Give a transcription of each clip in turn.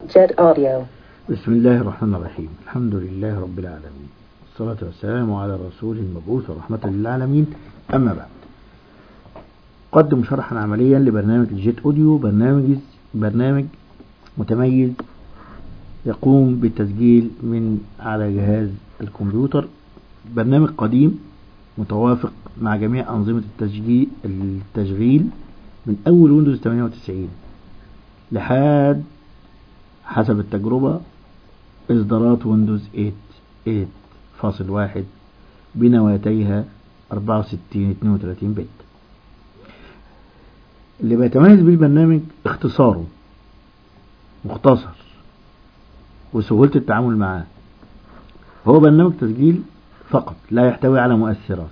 Jet Audio. بسم الله الرحمن الرحيم الحمد لله رب العالمين والصلاة والسلام على الرسول المبعوث رحمة للعالمين أما بعد قدم شرحا عمليا لبرنامج الجيت أوديو برنامج برنامج متميز يقوم بالتسجيل من على جهاز الكمبيوتر برنامج قديم متوافق مع جميع أنظمة التسجيل التشغيل من أول ويندوز 98 لحد حسب التجربة إصدارات ويندوز 8 8.1 بنواتيها 64 32 بت اللي بيتميز بيه البرنامج اختصاره مختصر وسهولة التعامل معاه هو برنامج تسجيل فقط لا يحتوي على مؤثرات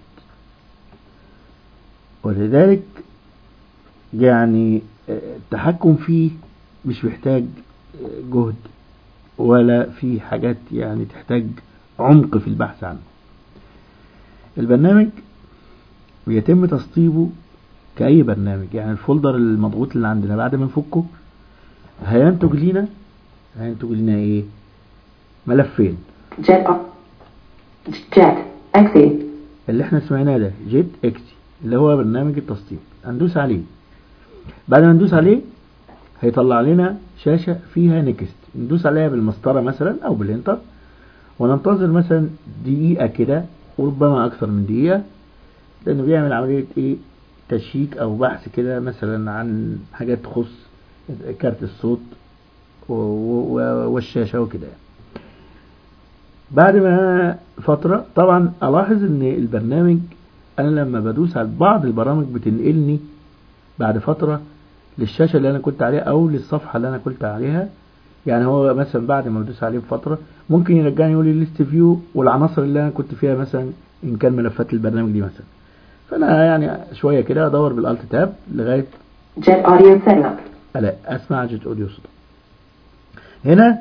ولذلك يعني التحكم فيه مش محتاج جهد ولا في حاجات يعني تحتاج عمق في البحث عنه البرنامج بيتم تسطيبه كأي برنامج يعني الفولدر المضغوط اللي عندنا بعد ما نفكه هينتج لنا هينتج لنا ايه ملفين Jet. O- Jet. Exe. اللي احنا سمعناه ده جيت اكسي اللي هو برنامج التسطيب هندوس عليه بعد ما ندوس عليه هيطلع لنا شاشة فيها نكست ندوس عليها بالمسطرة مثلا او بالانتر وننتظر مثلا دقيقة كده وربما اكثر من دقيقة لانه بيعمل عملية ايه تشيك او بحث كده مثلا عن حاجات تخص كارت الصوت و- و- والشاشة وكده يعني. بعد ما فترة طبعا الاحظ ان البرنامج انا لما بدوس على بعض البرامج بتنقلني بعد فترة للشاشة اللي انا كنت عليها او للصفحة اللي انا كنت عليها يعني هو مثلا بعد ما بدوس عليه بفترة ممكن يرجعني يقول لي ليست فيو والعناصر اللي انا كنت فيها مثلا ان كان ملفات البرنامج دي مثلا فانا يعني شوية كده ادور بالالت تاب لغاية Jet Audio Setup. ألا أسمع جيت أوديو صوت هنا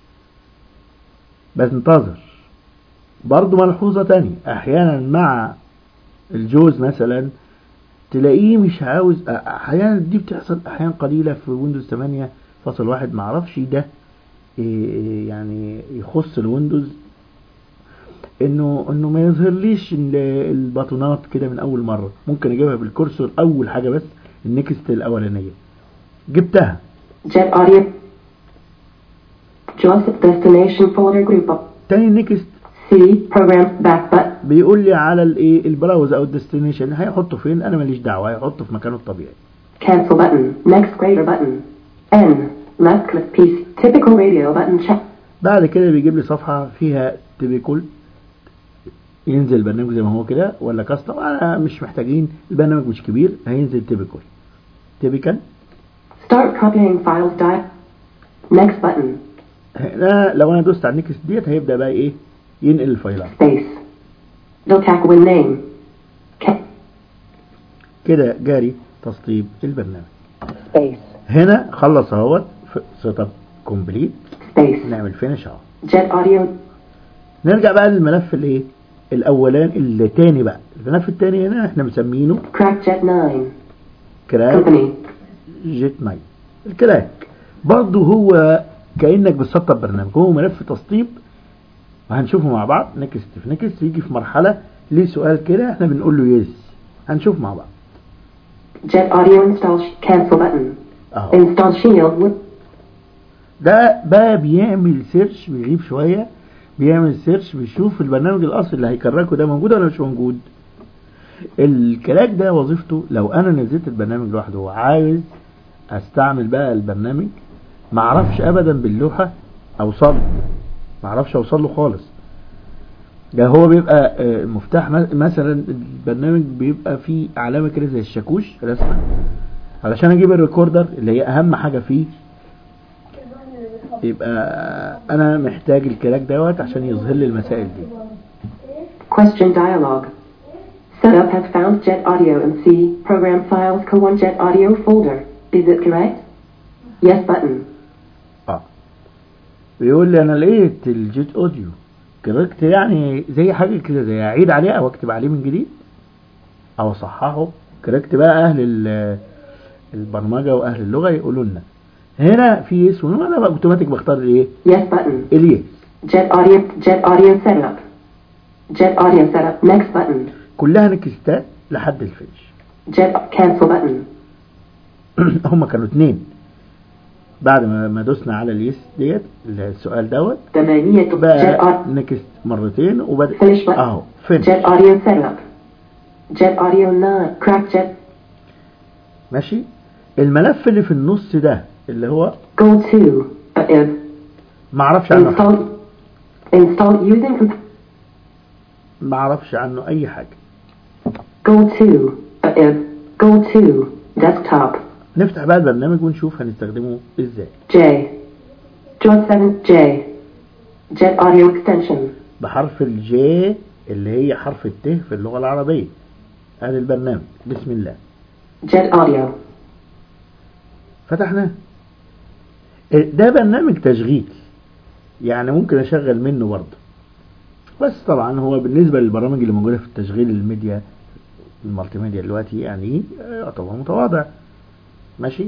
بنتظر برضو ملحوظة تانية أحيانا مع الجوز مثلا تلاقيه مش عاوز أ- أحيانا دي بتحصل أحيانا قليلة في ويندوز 8.1 معرفش ده إيه يعني يخص الويندوز انه انه ما يظهرليش ال- البطونات كده من اول مره ممكن اجيبها بالكورسور اول حاجه بس النكست الاولانيه جبتها Jet Audio. Joseph Destination Folder Group. تاني نكست C. Program Back Button. بيقول لي على الايه البراوز او الديستنيشن هيحطه فين انا ماليش دعوه هيحطه في مكانه الطبيعي Cancel button. Next greater button. N. Left click PC. Typical radio button check. بعد كده بيجيب لي صفحه فيها تيبيكول ينزل البرنامج زي ما هو كده ولا كاستم انا مش محتاجين البرنامج مش كبير هينزل تيبيكول تيبيكال Start copying files die. Next button. هنا لو انا دوست على النكست ديت هيبدا بقى ايه ينقل الفايلات Space. Viltac win name. Ca- كده جاري تسطيب البرنامج Space. هنا خلص اهوت سيت اب كومبليت Space. نعمل فينش اهو Jet Audio. نرجع بقى للملف الايه الاولاني التاني بقى الملف التاني هنا احنا مسمينه Crack Jet 9. كراك Company. جيت ناين الكراك برضه هو كانك بتسطب برنامج هو ملف تسطيب وهنشوفه مع بعض نكست في نكست يجي في مرحله ليه سؤال كده احنا بنقول له يس هنشوف مع بعض Jet Audio install. sh- Cancel button. اهو Install Shield with ده بقى بيعمل سيرش بيغيب شويه بيعمل سيرش بيشوف البرنامج الاصلي اللي هيكركه ده موجود ولا مش موجود الكراك ده وظيفته لو انا نزلت البرنامج لوحده وعايز استعمل بقى البرنامج ما اعرفش ابدا باللوحه اوصل ما اعرفش اوصل له خالص ده هو بيبقى آه، مفتاح م- مثلا البرنامج بيبقى فيه علامه كده زي الشاكوش رسمه علشان اجيب الريكوردر اللي هي اهم حاجه فيه يبقى انا محتاج الكراك دوت عشان يظهر لي المسائل دي question dialog. Setup has found Jet Audio in C. Program files co1 Jet Audio folder. Is it correct? Yes button. اه بيقول لي انا لقيت الجيت اوديو كركت يعني زي حاجه كده زي اعيد عليه او اكتب عليه من جديد او اصححه كركت بقى اهل ال- البرمجه واهل اللغه يقولوا لنا هنا في يس ونو انا بقى اوتوماتيك بختار الايه Yes button. اليس Jet audio. Jet audio setup. Jet audio setup. Next button. كلها نكستات لحد الفينش Jet cancel button. هم كانوا اتنين بعد ما ما دوسنا على اليس ديت السؤال دوت ثمانية Jet بقى audio. نكست مرتين وبدأ Finish button. اهو فينش Jet audio setup. Jet audio 9. Crack jet. ماشي الملف اللي في النص ده اللي هو Go to. Uh, if. ما اعرفش عنه حاجة. Install. Install using. comp- ما اعرفش عنه اي حاجة Go to. Uh, if. Go to. Desktop. نفتح بقى البرنامج ونشوف هنستخدمه ازاي J. Draw 7. J. Jet audio extension. بحرف الجي اللي هي حرف الت في اللغة العربية ادي البرنامج بسم الله Jet audio. فتحناه إيه، ده برنامج تشغيل يعني ممكن اشغل منه برضه بس طبعا هو بالنسبة للبرامج اللي موجودة في التشغيل الميديا المالتي ميديا دلوقتي يعني آه، يعتبر متواضع ماشي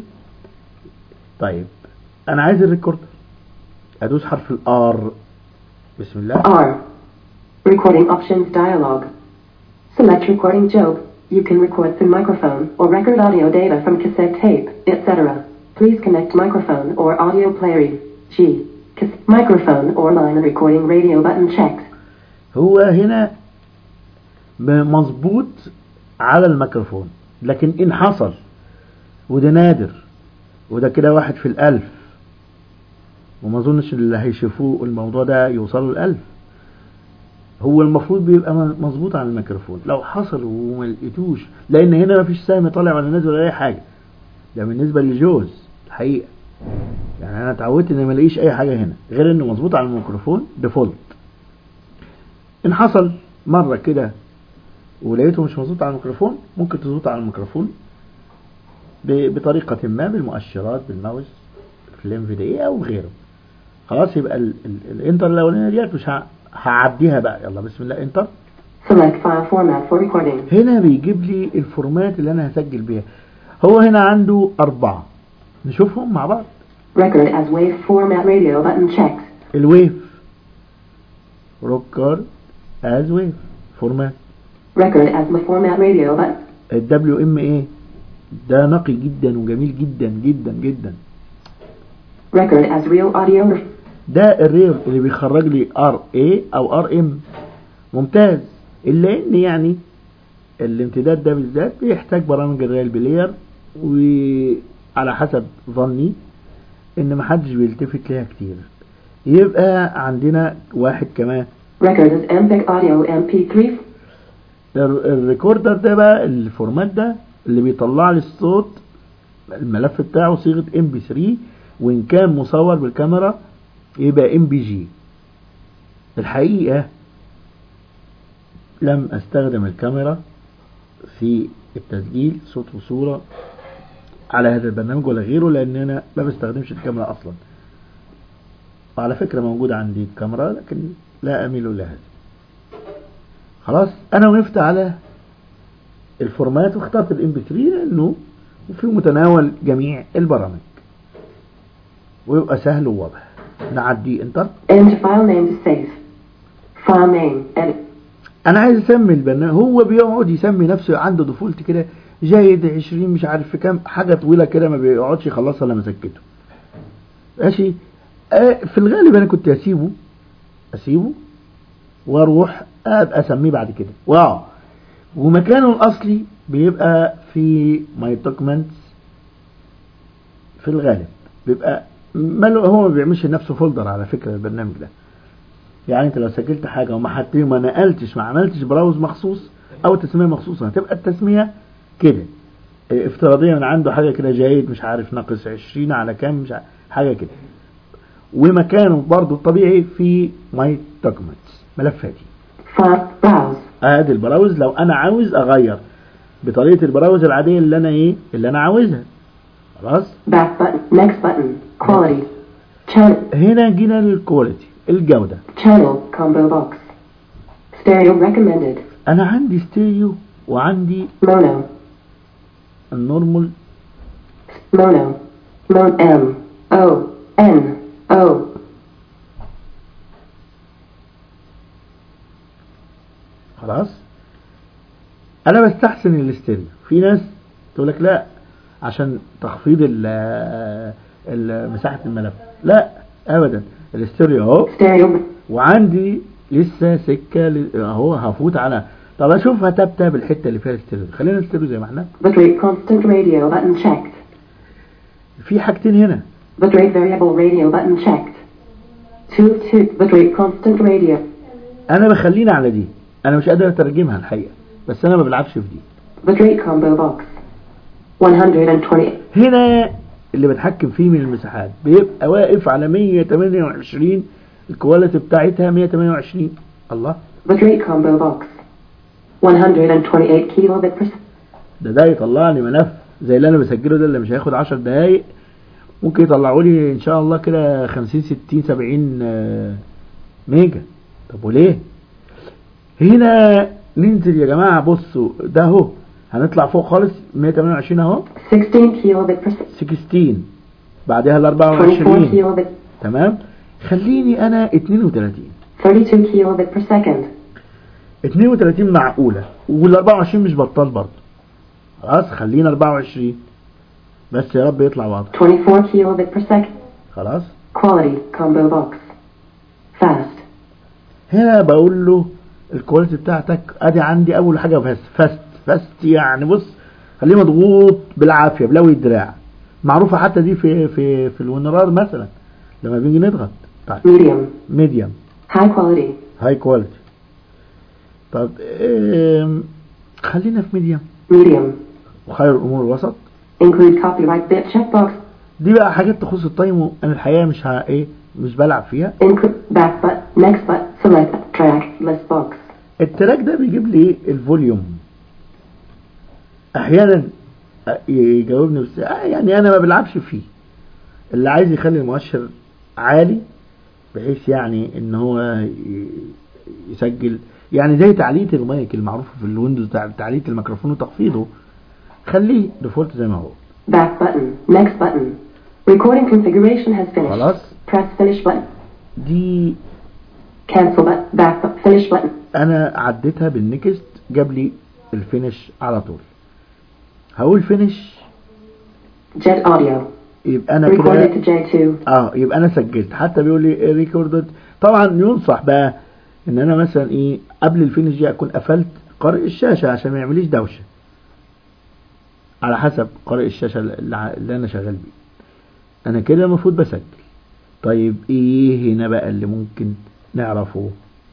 طيب انا عايز الريكورد ادوس حرف الار بسم الله R. Recording options dialog. Select recording joke. You can record through microphone or record audio data from cassette tape, etc. Please connect microphone or audio player. G. Cas- microphone or line recording radio button checked. هو هنا مظبوط على الميكروفون لكن ان حصل وده نادر وده كده واحد في الالف وما اظنش اللي هيشوفوه الموضوع ده يوصلوا الالف هو المفروض بيبقى م- مظبوط على الميكروفون لو حصل وما لقيتوش لان هنا ما فيش سهم طالع ولا نازل ولا اي حاجه ده بالنسبه لجوز الحقيقه يعني انا اتعودت ان ما الاقيش اي حاجه هنا غير انه مظبوط على الميكروفون ديفولت ان حصل مره كده ولقيته مش مظبوط على الميكروفون ممكن تظبط على الميكروفون ب- بطريقه ما بالمؤشرات بالماوس في الام في دي او غيره خلاص يبقى ال- ال- الانتر الاولانيه ديت مش ه- هعديها بقى يلا بسم الله انتر Select file format for recording. هنا بيجيب لي الفورمات اللي انا هسجل بيها هو هنا عنده اربعه نشوفهم مع بعض Record as wave format radio button checked. الويف روكر از ويف فورمات Record as the format radio button. الدبليو ام ايه ده نقي جدا وجميل جدا جدا جدا Record as real audio. ده الريل اللي بيخرج لي ار اي او ار ام ممتاز الا ان يعني الامتداد ده بالذات بيحتاج برامج الريل بلاير وعلى حسب ظني ان محدش بيلتفت ليها كتير يبقى عندنا واحد كمان Record as MPEG audio MP3 الر- الريكوردر ده بقى الفورمات ده اللي بيطلع لي الصوت الملف بتاعه صيغة ام بي 3 وان كان مصور بالكاميرا يبقى ام بي جي الحقيقة لم استخدم الكاميرا في التسجيل صوت وصورة على هذا البرنامج ولا غيره لان انا ما بستخدمش الكاميرا اصلا وعلى فكرة موجود عندي الكاميرا لكن لا اميل لها خلاص انا وقفت على الفورمات واخترت الام بي 3 لانه في متناول جميع البرامج ويبقى سهل وواضح نعدي انتر Enter file name to save. File name. Edit. انا عايز اسمي البرنامج هو بيقعد يسمي نفسه عنده ديفولت كده جيد 20 مش عارف في كام حاجه طويله كده ما بيقعدش يخلصها لما سكته ماشي آه في الغالب انا كنت اسيبه اسيبه واروح ابقى اسميه بعد كده واو ومكانه الاصلي بيبقى في ماي دوكيومنتس في الغالب بيبقى ماله هو ما بيعملش لنفسه فولدر على فكره البرنامج ده يعني انت لو سجلت حاجه وما حطيت ما نقلتش ما عملتش براوز مخصوص او تسميه مخصوصه هتبقى التسميه كده اه، افتراضيا من عنده حاجه كده جيد مش عارف ناقص 20 على كام مش عارف حاجه كده ومكانه برضه الطبيعي في ماي دوكيومنتس ملفاتي File. Browse. ادي البراوز لو انا عاوز اغير بطريقه البراوز العاديه اللي انا ايه اللي انا عاوزها خلاص Back button. Next button. Quality. Channel. هنا جينا للكواليتي الجوده Channel. Combo box. Stereo recommended. انا عندي ستيريو وعندي Mono. النورمال Mono. Mono M. O N O خلاص انا بستحسن الاستيريو في ناس تقول لك لا عشان تخفيض ال- ال- مساحة الملف لا ابدا الاستيريو اهو stereo وعندي لسه سكة ل- اهو هفوت على طب اشوف هتبتب الحتة اللي فيها الاستيريو خلينا الاستيريو زي ما احنا bitrate constant radio button checked في حاجتين هنا bitrate variable radio button checked 2 2 bitrate constant radio انا بخلينا على دي انا مش قادر اترجمها الحقيقة بس انا ما بلعبش في دي bitrate combo box 120 هنا اللي بتحكم فيه من المساحات بيبقى واقف على 128 الكواليتي بتاعتها 128 الله bitrate combo box 128 kilobit per ده ده يطلع لي ملف زي اللي انا بسجله ده اللي مش هياخد 10 دقايق ممكن يطلعوا لي ان شاء الله كده 50 60 70 آه، ميجا طب وليه هنا ننزل يا جماعه بصوا ده اهو هنطلع فوق خالص 128 اهو 16 kilobit per second 16 بعدها ال 24 24 kilobit تمام خليني انا 32 32 kilobit per second 32 معقولة وال 24 مش بطال برضه خلاص خلينا 24 بس يا رب يطلع واضح 24 kilobit per second خلاص quality combo box fast هنا بقول له الكواليتي بتاعتك ادي عندي اول حاجة فاست فاست فاست يعني بص خليه مضغوط بالعافية بلوي الدراع معروفة حتى دي في في في الونرار مثلا لما بنيجي نضغط طيب medium ميديوم high quality هاي كواليتي طب إيه خلينا في ميديوم medium وخير الامور الوسط include copyright bit checkbox دي بقى حاجات تخص التايم وانا الحقيقه مش ها ايه مش بلعب فيها include back but next but select track list box التراك ده بيجيب لي الفوليوم احيانا يجاوبني بس آه يعني انا ما بلعبش فيه اللي عايز يخلي المؤشر عالي بحيث يعني ان هو ي- يسجل يعني زي تعليق المايك المعروف في الويندوز تع- تعليق الميكروفون وتخفيضه خليه ديفولت زي ما هو back button next button recording configuration has finished خلاص press finish button دي cancel button back button finish button انا عديتها بالنكست جاب لي الفينش على طول هقول فينش jet audio يبقى انا recorded كده to J2 اه يبقى انا سجلت حتى بيقول لي ريكوردد طبعا ينصح بقى ان انا مثلا ايه قبل الفينش دي اكون قفلت قارئ الشاشه عشان ما يعمليش دوشه على حسب قارئ الشاشه اللي ع- اللي انا شغال بيه انا كده المفروض بسجل طيب ايه هنا بقى اللي ممكن نعرفه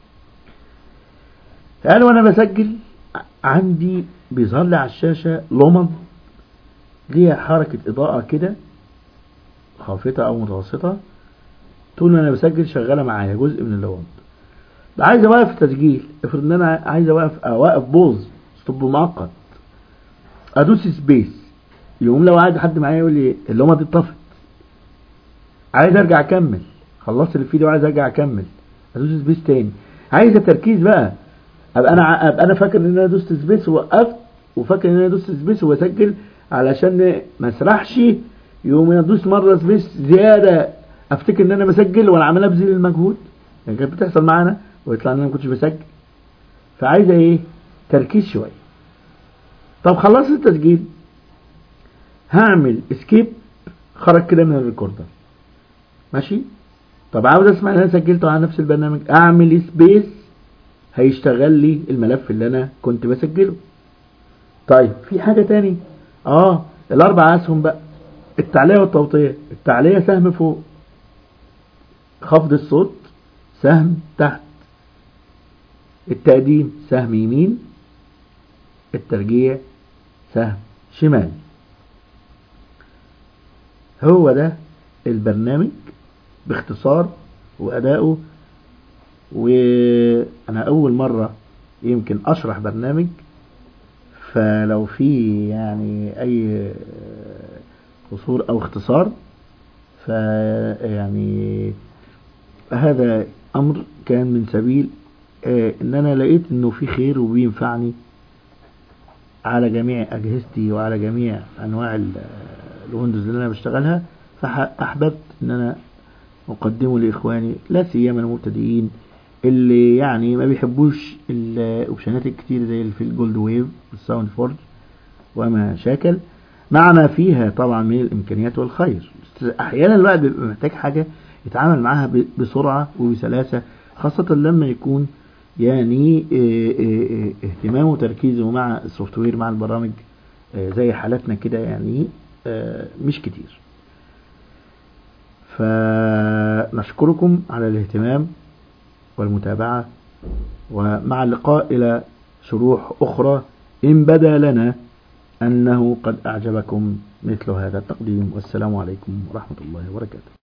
قال وانا بسجل ع- عندي بيظهر لي على الشاشه لمض ليها حركه اضاءه كده خافتة أو متوسطة طول ما أنا بسجل شغالة معايا جزء من اللوند عايز أوقف التسجيل افرض إن أنا عايز أوقف أوقف بوز ستوب مؤقت أدوس سبيس يقوم لو قاعد حد معايا يقول لي اللومة دي اتطفت عايز أرجع أكمل خلصت اللي في ايدي وعايز أرجع أكمل أدوس سبيس تاني عايز تركيز بقى أبقى أنا ع- أبقى أنا فاكر إن أنا دوست سبيس ووقفت وفاكر إن أنا دوست سبيس وبسجل علشان ما اسرحش يقوم ادوس مره سبيس زياده افتكر ان انا بسجل وانا عمال ابذل المجهود يعني كانت بتحصل معانا ويطلع ان انا ما كنتش بسجل فعايزه ايه تركيز شويه طب خلصت التسجيل هعمل اسكيب خرج كده من الريكوردر ماشي طب عاوز اسمع ان انا سجلته على نفس البرنامج اعمل سبيس هيشتغل لي الملف اللي انا كنت بسجله طيب في حاجة تاني اه الاربع اسهم بقى التعلية والتوطية التعلية سهم فوق خفض الصوت سهم تحت التقديم سهم يمين الترجيع سهم شمال هو ده البرنامج باختصار وأداؤه وأنا أول مرة يمكن أشرح برنامج فلو في يعني أي قصور أو اختصار فيعني هذا أمر كان من سبيل آه، إن أنا لقيت إنه في خير وبينفعني على جميع أجهزتي وعلى جميع أنواع ال- الويندوز اللي أنا بشتغلها فأحببت أن أنا أقدمه لإخواني لا سيما المبتدئين اللي يعني ما بيحبوش الأوبشنات الكتير زي اللي في الجولد ويف والساوند فورج وما شاكل مع ما فيها طبعا من الإمكانيات والخير أحيانا الواحد بيبقى محتاج حاجة يتعامل معاها بسرعة وبسلاسة خاصة لما يكون يعني اهتمامه وتركيزه مع السوفت وير مع البرامج زي حالتنا كده يعني مش كتير فنشكركم على الاهتمام والمتابعة ومع اللقاء إلى شروح أخرى إن بدا لنا أنه قد أعجبكم مثل هذا التقديم والسلام عليكم ورحمة الله وبركاته